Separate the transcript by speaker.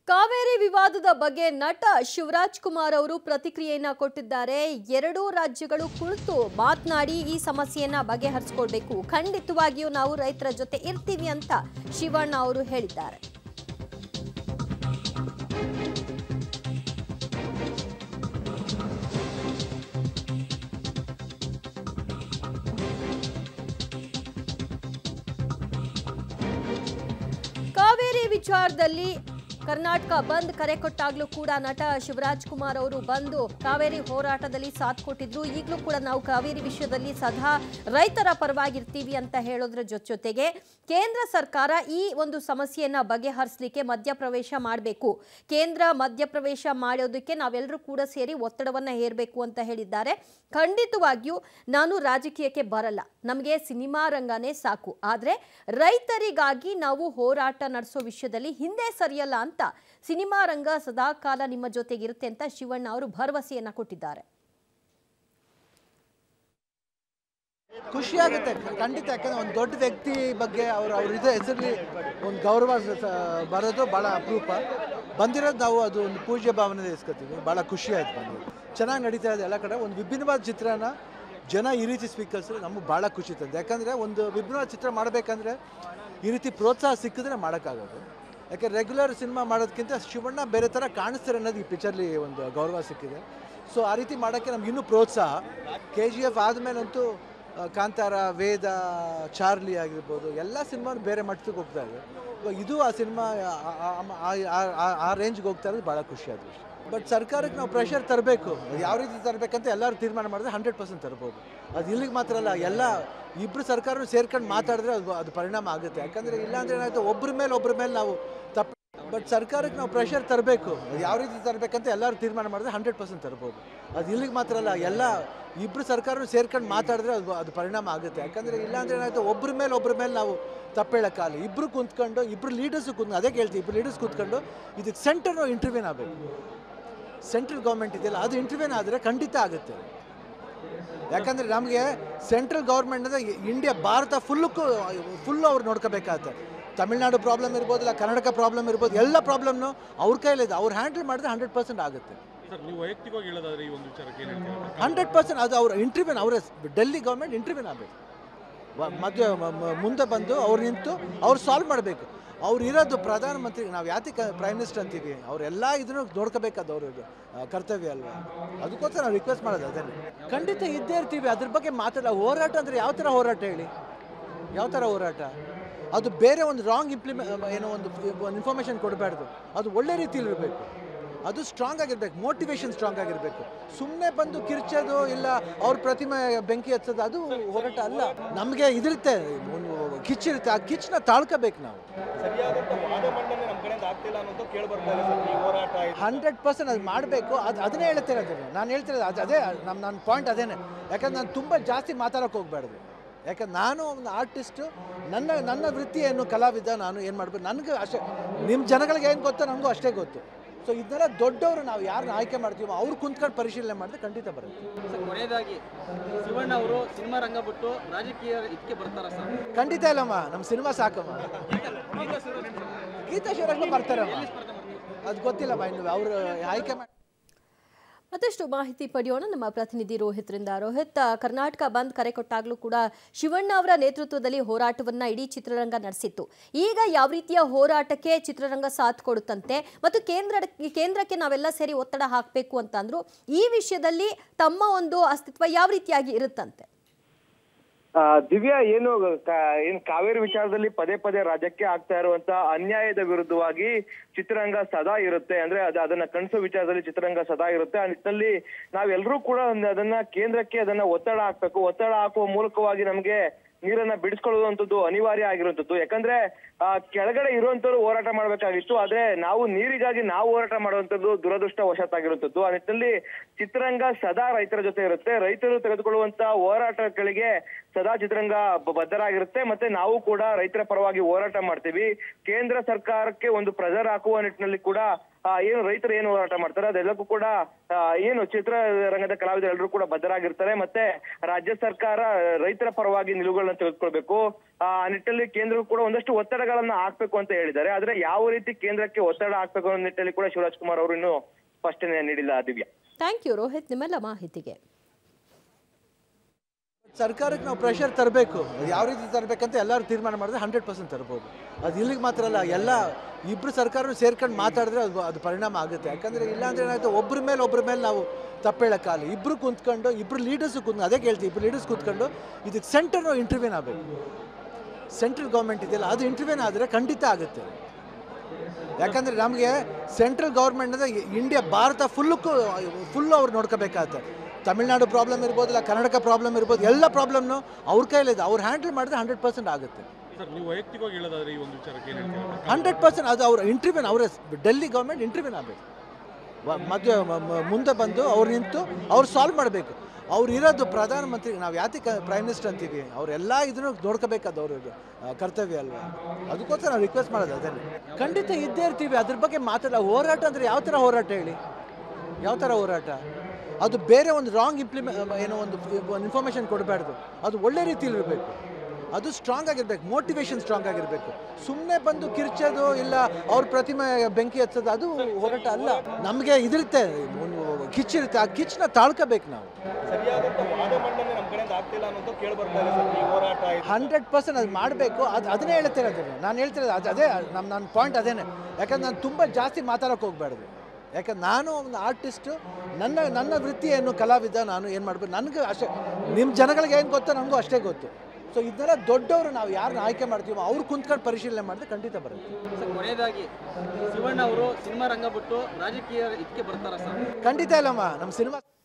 Speaker 1: ಕಾವೇರಿ ವಿವಾದದ ಬಗ್ಗೆ ನಟ ಶಿವರಾಜ್ ಕುಮಾರ್ ಅವರು ಪ್ರತಿಕ್ರಿಯೆಯನ್ನ ಕೊಟ್ಟಿದ್ದಾರೆ ಎರಡೂ ರಾಜ್ಯಗಳು ಕುಳಿತು ಮಾತನಾಡಿ ಈ ಸಮಸ್ಯೆಯನ್ನ ಬಗೆಹರಿಸಿಕೊಳ್ಬೇಕು ಖಂಡಿತವಾಗಿಯೂ ನಾವು ರೈತರ ಜೊತೆ ಇರ್ತೀವಿ ಅಂತ ಶಿವಣ್ಣ ಅವರು ಹೇಳಿದ್ದಾರೆ ಕಾವೇರಿ ವಿಚಾರದಲ್ಲಿ ಕರ್ನಾಟಕ ಬಂದ್ ಕರೆ ಕೊಟ್ಟಾಗ್ಲೂ ಕೂಡ ನಟ ಶಿವರಾಜ್ ಕುಮಾರ್ ಅವರು ಬಂದು ಕಾವೇರಿ ಹೋರಾಟದಲ್ಲಿ ಸಾಥ್ ಕೊಟ್ಟಿದ್ರು ಈಗಲೂ ಕೂಡ ನಾವು ಕಾವೇರಿ ವಿಷಯದಲ್ಲಿ ಸದಾ ರೈತರ ಪರವಾಗಿರ್ತೀವಿ ಅಂತ ಹೇಳೋದ್ರ ಜೊತೆ ಜೊತೆಗೆ ಕೇಂದ್ರ ಸರ್ಕಾರ ಈ ಒಂದು ಸಮಸ್ಯೆಯನ್ನ ಬಗೆಹರಿಸಲಿಕ್ಕೆ ಮಧ್ಯಪ್ರವೇಶ ಮಾಡಬೇಕು ಕೇಂದ್ರ ಮಧ್ಯಪ್ರವೇಶ ಮಾಡೋದಕ್ಕೆ ನಾವೆಲ್ಲರೂ ಕೂಡ ಸೇರಿ ಒತ್ತಡವನ್ನ ಹೇರಬೇಕು ಅಂತ ಹೇಳಿದ್ದಾರೆ ಖಂಡಿತವಾಗಿಯೂ ನಾನು ರಾಜಕೀಯಕ್ಕೆ ಬರಲ್ಲ ನಮಗೆ ಸಿನಿಮಾ ರಂಗನೇ ಸಾಕು ಆದರೆ ರೈತರಿಗಾಗಿ ನಾವು ಹೋರಾಟ ನಡೆಸೋ ವಿಷಯದಲ್ಲಿ ಹಿಂದೆ ಸರಿಯಲ್ಲ ಅಂತ ಸಿನಿಮಾ ರಂಗ ಸದಾಕಾಲ ನಿಮ್ಮ ಜೊತೆಗಿರುತ್ತೆ ಅಂತ ಶಿವಣ್ಣ ಅವರು ಭರವಸೆಯನ್ನ ಕೊಟ್ಟಿದ್ದಾರೆ
Speaker 2: ಖುಷಿ ಆಗುತ್ತೆ ಖಂಡಿತ ಯಾಕಂದ್ರೆ ಒಂದು ದೊಡ್ಡ ವ್ಯಕ್ತಿ ಬಗ್ಗೆ ಅವ್ರ ಅವ್ರ ಇದು ಹೆಸರಲ್ಲಿ ಒಂದು ಗೌರವ ಸ- ಬರೋದು ಭಾಳ ಅಪರೂಪ ಬಂದಿರೋದು ನಾವು ಅದು ಒಂದು ಪೂಜ್ಯ ಭಾವನೆ ಇಸ್ಕೊತೀವಿ ಭಾಳ ಖುಷಿ ಆಯ್ತು ಬಂದು ಚೆನ್ನಾಗಿ ನಡೀತಾ ಇದೆ ಎಲ್ಲ ಕಡೆ ಒಂದು ವಿಭಿನ್ನವಾದ ಚಿತ್ರನ ಜನ ಈ ರೀತಿ ಸ್ವೀಕರಿಸಿದ್ರೆ ನಮಗೆ ಭಾಳ ಖುಷಿ ತಂದೆ ಯಾಕಂದರೆ ಒಂದು ವಿಭಿನ್ನವಾದ ಚಿತ್ರ ಮಾಡಬೇಕಂದ್ರೆ ಈ ರೀತಿ ಪ್ರೋತ್ಸಾಹ ಸಿಕ್ಕಿದ್ರೆ ಮಾಡೋಕ್ಕಾಗೋದು ಯಾಕೆ ರೆಗ್ಯುಲರ್ ಸಿನಿಮಾ ಮಾಡೋದಕ್ಕಿಂತ ಶಿವಣ್ಣ ಬೇರೆ ಥರ ಕಾಣಿಸ್ತಾರೆ ಅನ್ನೋದು ಈ ಪಿಕ್ಚರ್ಲಿ ಒಂದು ಗೌರವ ಸಿಕ್ಕಿದೆ ಸೊ ಆ ರೀತಿ ಮಾಡೋಕ್ಕೆ ನಮ್ಗೆ ಇನ್ನೂ ಪ್ರೋತ್ಸಾಹ ಕೆ ಜಿ ಎಫ್ ಆದಮೇಲಂತೂ ಆ, ಕಾಂತಾರ ವೇದ ಚಾರ್ಲಿ ಆಗಿರ್ಬೋದು ಎಲ್ಲ ಸಿನಿಮಾ ಬೇರೆ ಮಟ್ಟಕ್ಕೆ ಹೋಗ್ತಾ ಇದೆ ಇವಾಗ ಇದು ಆ ಸಿನಿಮಾ ಆ ರೇಂಜ್ಗೆ ಹೋಗ್ತಾ ಇರೋದು ಭಾಳ ಖುಷಿ ಆದ ವಿಷಯ ಬಟ್ ಸರ್ಕಾರಕ್ಕೆ ನಾವು ಪ್ರೆಷರ್ ತರಬೇಕು ಯಾವ ರೀತಿ ತರಬೇಕಂತ ಎಲ್ಲರೂ ತೀರ್ಮಾನ ಮಾಡಿದ್ರೆ ಹಂಡ್ರೆಡ್ ಪರ್ಸೆಂಟ್ ತರ್ಬೋದು ಅದು ಇಲ್ಲಿಗೆ ಮಾತ್ರ ಅಲ್ಲ ಎಲ್ಲ ಇಬ್ಬರು ಸರ್ಕಾರನೂ ಸೇರ್ಕೊಂಡು ಮಾತಾಡಿದ್ರೆ ಅದು ಅದು ಪರಿಣಾಮ ಆಗುತ್ತೆ ಯಾಕಂದರೆ ಇಲ್ಲಾಂದ್ರೆ ಏನಾಯ್ತು ಒಬ್ಬರ ಮೇಲೆ ಒಬ್ಬರ ಮೇಲೆ ನಾವು ತಪ್ಪು ಬಟ್ ಸರ್ಕಾರಕ್ಕೆ ನಾವು ಪ್ರೆಷರ್ ತರಬೇಕು ಯಾವ ರೀತಿ ತರಬೇಕಂತ ಎಲ್ಲರೂ ತೀರ್ಮಾನ ಮಾಡಿದ್ರೆ ಹಂಡ್ರೆಡ್ ಪರ್ಸೆಂಟ್ ತರ್ಬೋದು ಅದು ಇಲ್ಲಿಗೆ ಮಾತ್ರ ಅಲ್ಲ ಎಲ್ಲ ಇಬ್ಬರು ಸರ್ಕಾರನೂ ಸೇರ್ಕೊಂಡು ಮಾತಾಡಿದ್ರೆ ಅದು ಅದು ಪರಿಣಾಮ ಆಗುತ್ತೆ ಯಾಕಂದರೆ ಇಲ್ಲಾಂದ್ರೆ ಏನಾಯ್ತು ಒಬ್ಬರ ಮೇಲೆ ಒಬ್ಬರ ಮೇಲೆ ನಾವು ತಪ್ಪು ಹೇಳೋಕ್ಕಾಗಲ್ಲ ಇಬ್ಬರು ಕುಂತ್ಕೊಂಡು ಇಬ್ಬರು ಲೀಡರ್ಸು ಕುಂತ್ ಅದೇ ಕೇಳ್ತೀವಿ ಇಬ್ಬರು ಲೀಡರ್ಸ್ ಕೂತ್ಕೊಂಡು ಇದಕ್ಕೆ ಸೆಂಟರ್ ಇಂಟರ್ವ್ಯೂನ್ ಆಗಬೇಕು ಸೆಂಟ್ರಲ್ ಗೌರ್ಮೆಂಟ್ ಇದೆಯಲ್ಲ ಅದು ಇಂಟರ್ವ್ಯೂನ್ ಆದರೆ ಖಂಡಿತ ಆಗುತ್ತೆ ಯಾಕಂದರೆ ನಮಗೆ ಸೆಂಟ್ರಲ್ ಗೌರ್ಮೆಂಟ್ ಅಂದರೆ ಇಂಡಿಯಾ ಭಾರತ ಫುಲ್ಲಕ್ಕೂ ಫುಲ್ಲು ಅವ್ರು ನೋಡ್ಕೋಬೇಕಾಗತ್ತೆ ತಮಿಳ್ನಾಡು ಪ್ರಾಬ್ಲಮ್ ಇರ್ಬೋದು ಇಲ್ಲ ಕರ್ನಾಟಕ ಪ್ರಾಬ್ಲಮ್ ಇರ್ಬೋದು ಎಲ್ಲ ಪ್ರಾಬ್ಲಮ್ನು ಅವ್ರ ಕೈಲಿದೆ ಅವ್ರು ಹ್ಯಾಂಡಲ್ ಮಾಡಿದ್ರೆ ಹಂಡ್ರೆಡ್ ಪರ್ಸೆಂಟ್ ಆಗುತ್ತೆ
Speaker 3: ಸರ್ ನೀವು ವೈಯಕ್ತಿಕವಾಗಿ ಹೇಳೋದಾದ್ರೆ ಈ ಒಂದು ವಿಚಾರಕ್ಕೆ ಏನು ಹೇಳ್ತೀರಾ
Speaker 2: ಹಂಡ್ರೆಡ್ ಪರ್ಸೆಂಟ್ ಅದು ಅವ್ರ ಇಂಟರ್ವ್ಯೂನ್ ಅವರೇ ಡೆಲ್ಲಿ ಗೌರ್ಮೆಂಟ್ ಇಂಟರ್ವ್ಯೂನ್ ಆಗಬೇಕು ಮದುವೆ ಮುಂದೆ ಬಂದು ಅವ್ರು ನಿಂತು ಅವ್ರು ಸಾಲ್ವ್ ಮಾಡಬೇಕು ಅವ್ರು ಇರೋದು ಪ್ರಧಾನಮಂತ್ರಿ ನಾವು ಯಾತಕ್ಕೆ ಪ್ರೈಮ್ ಮಿನಿಸ್ಟರ್ ಅಂತೀವಿ ಅವರೆಲ್ಲ ಇದನ್ನು ನೋಡ್ಕೋಬೇಕಾದ ಅವ್ರ ಕರ್ತವ್ಯ ಅಲ್ವಾ ಅದಕ್ಕೋಸ್ಕರ ನಾವು ರಿಕ್ವೆಸ್ಟ್ ಮಾಡೋದು ಅದನ್ನೇ ಖಂಡಿತ ಇದ್ದೇ ಇರ್ತೀವಿ ಅದ್ರ ಬಗ್ಗೆ ಮಾತಾಡ ಹೋರಾಟ ಅಂದರೆ ಯಾವ ಥರ ಹೋರಾಟ ಹೇಳಿ ಯಾವ ಥರ ಹೋರಾಟ ಅದು ಬೇರೆ ಒಂದು ರಾಂಗ್ ಇಂಪ್ಲಿಮೆ ಏನೋ ಒಂದು ಒಂದು ಇನ್ಫಾರ್ಮೇಷನ್ ಕೊಡಬಾರ್ದು ಅದು ಒಳ್ಳೆ ರೀತಿಯಲ್ಲಿ ಇರಬೇಕು ಅದು ಸ್ಟ್ರಾಂಗ್ ಆಗಿರ್ಬೇಕು ಮೋಟಿವೇಶನ್ ಸ್ಟ್ರಾಂಗ್ ಆಗಿರಬೇಕು ಸುಮ್ಮನೆ ಬಂದು ಕಿರ್ಚೋದು ಇಲ್ಲ ಅವ್ರ ಪ್ರತಿಮೆ ಬೆಂಕಿ ಹಚ್ಚೋದು ಅದು ಹೋರಾಟ ಅಲ್ಲ ನಮಗೆ ಇದಿರುತ್ತೆ ಒಂದು ಕಿಚ್ಚಿರುತ್ತೆ ಆ ಕಿಚ್ಚನ್ನ ತಾಳ್ಕೋಬೇಕು ನಾವು
Speaker 3: ಸರಿಯಾದಂತ ವಾದ ಮಂಡನೆ ನಮ್ಮ ಕಡೆಯಿಂದ ಆಗ್ತಿಲ್ಲ ಅನ್ನೋದು ಕೇಳಿ ಬರ್ತಾ ಇದೆ ಸರ್ ಈ ಹೋರಾಟ
Speaker 2: ಹಂಡ್ರೆಡ್ ಪರ್ಸೆಂಟ್ ಅದು ಮಾಡಬೇಕು ಅದು ಅದನ್ನೇ ಹೇಳ್ತಿರೋದು ನಾನು ಹೇಳ್ತಿರೋದು ಅದು ಅದೇ ನಮ್ಮ ನನ್ನ ಪಾಯಿಂಟ್ ಅದೇನೆ ಯಾಕಂದ್ರೆ ನಾನು ತುಂಬ ಜಾಸ್ತಿ ಮಾತಾಡೋಕೆ ಹೋಗ್ಬಾರ್ದು ಯಾಕಂದ್ರೆ ನಾನು ಒಂದು ಆರ್ಟಿಸ್ಟು ನನ್ನ ನನ್ನ ವೃತ್ತಿ ಏನು ಕಲಾವಿದ ನಾನು ಏನು ಮಾಡಬೇಕು ನನಗೆ ಅಷ್ಟೇ ನಿಮ್ಮ ಜನಗಳಿಗೆ ಏನು ಗೊತ್ತೋ ನನಗೂ ಅಷ್ಟೇ ಗೊತ್ತು ಸೊ ಇದನ್ನೆಲ್ಲ ದೊಡ್ಡವರು ನಾವು ಯಾರನ್ನ ಆಯ್ಕೆ ಮಾಡ್ತೀವೋ ಅವ್ರು ಕುಂತ್ಕೊಂಡು ಪರಿಶೀಲನೆ ಮಾಡಿದ್ರೆ ಖಂಡಿತ ಬರುತ್ತೆ
Speaker 4: ಸರ್ ಕೊನೆಯದಾಗಿ ಶಿವಣ್ಣ ಅವರು ಸಿನಿಮಾ ರಂಗ ಬಿಟ್ಟು ರಾಜಕೀಯ ಇದಕ್ಕೆ ಬರ್ತಾರ ಸರ್
Speaker 2: ಖಂಡಿತ ಇಲ್ಲಮ್ಮ ನಮ್ಮ ಸಿನಿಮಾ ಸಾಕಮ್ಮ ಗೀತಾ ಶಿವರಾಜ್ನ ಬರ್ತಾರಮ್ಮ ಅದು ಗೊತ್ತಿಲ್ಲಮ್ಮ ಇನ್ನು ಅವರು ಆಯ್ಕೆ ಮಾಡಿ
Speaker 1: ಮತ್ತಷ್ಟು ಮಾಹಿತಿ ಪಡೆಯೋಣ ನಮ್ಮ ಪ್ರತಿನಿಧಿ ರೋಹಿತ್ರಿಂದ ರೋಹಿತ್ ಆ, ಕರ್ನಾಟಕ ಬಂದ್ ಕರೆ ಕೊಟ್ಟಾಗ್ಲೂ ಕೂಡ ಶಿವಣ್ಣ ಅವರ ನೇತೃತ್ವದಲ್ಲಿ ಹೋರಾಟವನ್ನ ಇಡೀ ಚಿತ್ರರಂಗ ನಡೆಸಿತ್ತು ಈಗ ಯಾವ ರೀತಿಯ ಹೋರಾಟಕ್ಕೆ ಚಿತ್ರರಂಗ ಸಾಥ್ ಕೊಡುತ್ತಂತೆ ಮತ್ತು ಕೇಂದ್ರ ಕೇಂದ್ರಕ್ಕೆ ನಾವೆಲ್ಲ ಸೇರಿ ಒತ್ತಡ ಹಾಕಬೇಕು ಅಂತಂದ್ರು ಈ ವಿಷಯದಲ್ಲಿ ತಮ್ಮ ಒಂದು ಅಸ್ತಿತ್ವ ಯಾವ ರೀತಿಯಾಗಿ ಇರುತ್ತಂತೆ
Speaker 5: ಆ, ದಿವ್ಯಾ ಏನು ಕ- ಏನ್ ಕಾವೇರಿ ವಿಚಾರದಲ್ಲಿ ಪದೇ ಪದೇ ರಾಜ್ಯಕ್ಕೆ ಆಗ್ತಾ ಇರುವಂತ ಅನ್ಯಾಯದ ವಿರುದ್ಧವಾಗಿ ಚಿತ್ರರಂಗ ಸದಾ ಇರುತ್ತೆ ಅಂದ್ರೆ ಅದ ಅದನ್ನ ಕಣಿಸೋ ವಿಚಾರದಲ್ಲಿ ಚಿತ್ರರಂಗ ಸದಾ ಇರುತ್ತೆ ಆ ನಿಟ್ಟಿನಲ್ಲಿ ನಾವೆಲ್ಲರೂ ಕೂಡ ಒಂದು ಅದನ್ನ ಕೇಂದ್ರಕ್ಕೆ ಅದನ್ನ ಒತ್ತಡ ಹಾಕ್ಬೇಕು ಒತ್ತಡ ಹಾಕುವ ಮೂಲಕವಾಗಿ ನಮ್ಗೆ ನೀರನ್ನ ಬಿಡಿಸ್ಕೊಳ್ಳುವಂತದ್ದು ಅನಿವಾರ್ಯ ಆಗಿರುವಂತದ್ದು ಯಾಕಂದ್ರೆ ಆ ಕೆಳಗಡೆ ಇರುವಂತವ್ರು ಹೋರಾಟ ಮಾಡ್ಬೇಕಾಗಿತ್ತು ಆದ್ರೆ ನಾವು ನೀರಿಗಾಗಿ ನಾವು ಹೋರಾಟ ಮಾಡುವಂತದ್ದು ದುರದೃಷ್ಟ ವಶತ್ತಾಗಿರುವಂತದ್ದು ಆ ನಿಟ್ಟಿನಲ್ಲಿ ಚಿತ್ರರಂಗ ಸದಾ ರೈತರ ಜೊತೆ ಇರುತ್ತೆ ರೈತರು ತೆಗೆದುಕೊಳ್ಳುವಂತ ಹೋರಾಟಗಳಿಗೆ ಸದಾ ಚಿತ್ರರಂಗ ಬ- ಬದ್ಧರಾಗಿರುತ್ತೆ ಮತ್ತೆ ನಾವು ಕೂಡ ರೈತರ ಪರವಾಗಿ ಹೋರಾಟ ಮಾಡ್ತೀವಿ ಕೇಂದ್ರ ಸರ್ಕಾರಕ್ಕೆ ಒಂದು ಪ್ರೆಜರ್ ಹಾಕುವ ನಿಟ್ಟಿನಲ್ಲಿ ಕೂಡ ಆ, ಏನು ರೈತರು ಏನು ಹೋರಾಟ ಮಾಡ್ತಾರೆ ಅದೆಲ್ಲಕ್ಕೂ ಕೂಡ ಆ, ಏನು ಚಿತ್ರರಂಗದ ಕಲಾವಿದರೆಲ್ಲರೂ ಕೂಡ ಬದ್ಧರಾಗಿರ್ತಾರೆ ಮತ್ತೆ ರಾಜ್ಯ ಸರ್ಕಾರ ರೈತರ ಪರವಾಗಿ ನಿಲುವುಗಳನ್ನ ತೆಗೆದುಕೊಳ್ಬೇಕು ಆ ನಿಟ್ಟಲ್ಲಿ ಕೇಂದ್ರ ಕೂಡ ಒಂದಷ್ಟು ಒತ್ತಡಗಳನ್ನ ಹಾಕ್ಬೇಕು ಅಂತ ಹೇಳಿದ್ದಾರೆ ಆದ್ರೆ ಯಾವ ರೀತಿ ಕೇಂದ್ರಕ್ಕೆ ಒತ್ತಡ ಹಾಕ್ಬೇಕು ಅನ್ನೋ ನಿಟ್ಟಲ್ಲಿ ಕೂಡ ಶಿವರಾಜ್ ಕುಮಾರ್ ಅವರು ಇನ್ನೂ ಸ್ಪಷ್ಟನೆ ನೀಡಿಲ್ಲ ದಿವ್ಯಾ
Speaker 1: ಥ್ಯಾಂಕ್ ಯು ರೋಹಿತ್ ನಿಮ್ಮೆಲ್ಲ ಮಾಹಿತಿಗೆ
Speaker 2: ಸರ್ಕಾರಕ್ಕೆ ನಾವು ಪ್ರೆಷರ್ ತರಬೇಕು ಯಾವ ರೀತಿ ತರಬೇಕಂತ ಎಲ್ಲರೂ ತೀರ್ಮಾನ ಮಾಡಿದ್ರೆ ಹಂಡ್ರೆಡ್ ಪರ್ಸೆಂಟ್ ತರ್ಬೋದು ಅದು ಇಲ್ಲಿಗೆ ಮಾತ್ರ ಅಲ್ಲ ಎಲ್ಲ ಇಬ್ಬರು ಸರ್ಕಾರ ಸೇರ್ಕೊಂಡು ಮಾತಾಡಿದ್ರೆ ಅದು ಅದು ಪರಿಣಾಮ ಆಗುತ್ತೆ ಯಾಕಂದರೆ ಇಲ್ಲಾಂದ್ರೆ ಏನಾಯ್ತು ಒಬ್ಬರ ಮೇಲೆ ಒಬ್ಬರ ಮೇಲೆ ನಾವು ತಪ್ಪೇಳಕ್ಕಾಗಲ್ಲ ಇಬ್ಬರು ಕುಂತ್ಕೊಂಡು ಇಬ್ಬರು ಲೀಡರ್ಸು ಕುಂತ್ ಅದೇ ಕೇಳ್ತೀವಿ ಇಬ್ಬರು ಲೀಡರ್ಸ್ ಕೂತ್ಕೊಂಡು ಇದಕ್ಕೆ ಸೆಂಟರ್ ಇಂಟರ್ವ್ಯೂನ್ ಆಗಬೇಕು ಸೆಂಟ್ರಲ್ ಗೌರ್ಮೆಂಟ್ ಇದೆಯಲ್ಲ ಅದು ಇಂಟರ್ವ್ಯೂನ್ ಆದರೆ ಖಂಡಿತ ಆಗುತ್ತೆ ಯಾಕಂದರೆ ನಮಗೆ ಸೆಂಟ್ರಲ್ ಗೌರ್ಮೆಂಟ್ ಅಂದರೆ ಇಂಡಿಯಾ ಭಾರತ ಫುಲ್ಲಕ್ಕೂ ಫುಲ್ಲು ಅವ್ರು ನೋಡ್ಕೋಬೇಕಾಗತ್ತೆ ತಮಿಳ್ನಾಡು ಪ್ರಾಬ್ಲಮ್ ಇರ್ಬೋದು ಇಲ್ಲ ಕರ್ನಾಟಕ ಪ್ರಾಬ್ಲಮ್ ಇರ್ಬೋದು ಎಲ್ಲ ಪ್ರಾಬ್ಲಮ್ನು ಅವ್ರ ಕೈಲಿದೆ ಅವ್ರು ಹ್ಯಾಂಡಲ್ ಮಾಡಿದ್ರೆ ಹಂಡ್ರೆಡ್ ಪರ್ಸೆಂಟ್ ಆಗುತ್ತೆ
Speaker 6: ಸರ್ ನೀವು ವೈಯಕ್ತಿಕವಾಗಿ ಹೇಳೋದಾದ್ರೆ ಈ ಒಂದು ವಿಚಾರಕ್ಕೆ ಏನು ಹೇಳ್ತೀರಾ
Speaker 2: ಹಂಡ್ರೆಡ್ ಪರ್ಸೆಂಟ್ ಅದು ಅವ್ರ ಇಂಟರ್ವ್ಯೂನ್ ಅವರೇ ಡೆಲ್ಲಿ ಗೌರ್ಮೆಂಟ್ ಇಂಟರ್ವ್ಯೂನ್ ಆಗಬೇಕು ಮಧ್ಯ ಮ- ಮ- ಮುಂದೆ ಬಂದು ಅವ್ರು ನಿಂತು ಅವ್ರು ಸಾಲ್ವ್ ಮಾಡಬೇಕು ಅವ್ರು ಇರೋದು ಪ್ರಧಾನಮಂತ್ರಿ ನಾವು ಯಾತಕ್ಕೆ ಪ್ರೈಮ್ ಮಿನಿಸ್ಟರ್ ಅಂತೀವಿ ಅವರೆಲ್ಲ ಇದನ್ನು ನೋಡ್ಕೋಬೇಕಾದ ಅವ್ರ ಕರ್ತವ್ಯ ಅಲ್ವಾ ಅದಕ್ಕೋಸ್ಕರ ನಾವು ರಿಕ್ವೆಸ್ಟ್ ಮಾಡೋದು ಅದನ್ನೇ ಖಂಡಿತ ಇದ್ದೇ ಇರ್ತೀವಿ ಅದ್ರ ಬಗ್ಗೆ ಮಾತಾಡ ಹೋರಾಟ ಅಂದರೆ ಯಾವ ಥರ ಹೋರಾಟ ಹೇಳಿ ಯಾವ ಥರ ಹೋರಾಟ ಅದು ಬೇರೆ ಒಂದು ರಾಂಗ್ ಇಂಪ್ಲಿಮೆ ಏನೋ ಒಂದು ಇನ್ಫಾರ್ಮೇಷನ್ ಕೊಡಬಾರ್ದು ಅದು ಒಳ್ಳೆ ರೀತಿಯಲ್ಲಿ ಇರಬೇಕು ಅದು ಸ್ಟ್ರಾಂಗ್ ಆಗಿರ್ಬೇಕು ಮೋಟಿವೇಶನ್ ಸ್ಟ್ರಾಂಗ್ ಆಗಿರಬೇಕು ಸುಮ್ಮನೆ ಬಂದು ಕಿರ್ಚೋದು ಇಲ್ಲ ಅವ್ರ ಪ್ರತಿಮೆ ಬೆಂಕಿ ಹಚ್ಚೋದು ಅದು ಹೋರಾಟ ಅಲ್ಲ ನಮಗೆ ಇದಿರುತ್ತೆ ಒಂದು ಕಿಚ್ಚಿರುತ್ತೆ ಆ ಕಿಚ್ಚನ್ನ ತಾಳ್ಕೋಬೇಕು ನಾವು
Speaker 3: ಸರಿಯಾದಂತ ವಾದ ಮಂಡನೆ ನಮ್ಮ ಕಡೆಯಿಂದ ಆಗ್ತಿಲ್ಲ ಅನ್ನೋದು ಕೇಳಿ ಬರ್ತಾ ಇದೆ ಸರ್ ಈ ಹೋರಾಟ ಇದು.
Speaker 2: ಹಂಡ್ರೆಡ್ ಪರ್ಸೆಂಟ್ ಅದು ಮಾಡಬೇಕು ಅದು ಅದನ್ನೇ ಹೇಳ್ತಿರೋದು ನಾನು ಹೇಳ್ತಿರೋದು ಅದು ಅದೇ ನಮ್ಮ ನನ್ನ ಪಾಯಿಂಟ್ ಅದೇನೆ ಯಾಕಂದ್ರೆ ನಾನು ತುಂಬ ಜಾಸ್ತಿ ಮಾತಾಡೋಕೆ ಹೋಗ್ಬಾರ್ದು ಯಾಕಂದ್ರೆ ನಾನು ಒಂದು ಆರ್ಟಿಸ್ಟು ನನ್ನ ನನ್ನ ವೃತ್ತಿ ಏನು ಕಲಾವಿದ ನಾನು ಏನು ಮಾಡಬೇಕು ನನಗೆ ಅಷ್ಟೇ ನಿಮ್ಮ ಜನಗಳಿಗೆ ಏನು ಗೊತ್ತೋ ನನಗೂ ಅಷ್ಟೇ ಗೊತ್ತು ಸೊ ಇದನ್ನೆಲ್ಲ ದೊಡ್ಡವರು ನಾವು ಯಾರನ್ನ ಆಯ್ಕೆ ಮಾಡ್ತೀವೋ ಅವ್ರು ಕುಂತ್ಕೊಂಡು ಪರಿಶೀಲನೆ ಮಾಡಿದ್ರೆ ಖಂಡಿತ ಬರುತ್ತೆ
Speaker 4: ಸರ್ ಕೊನೆಯದಾಗಿ ಶಿವಣ್ಣ ಅವರು ಸಿನಿಮಾ ರಂಗ ಬಿಟ್ಟು ರಾಜಕೀಯ ಇದಕ್ಕೆ ಬರ್ತಾರ ಸರ್
Speaker 2: ಖಂಡಿತ ಇಲ್ಲಮ್ಮ ನಮ್ಮ ಸಿನಿಮಾ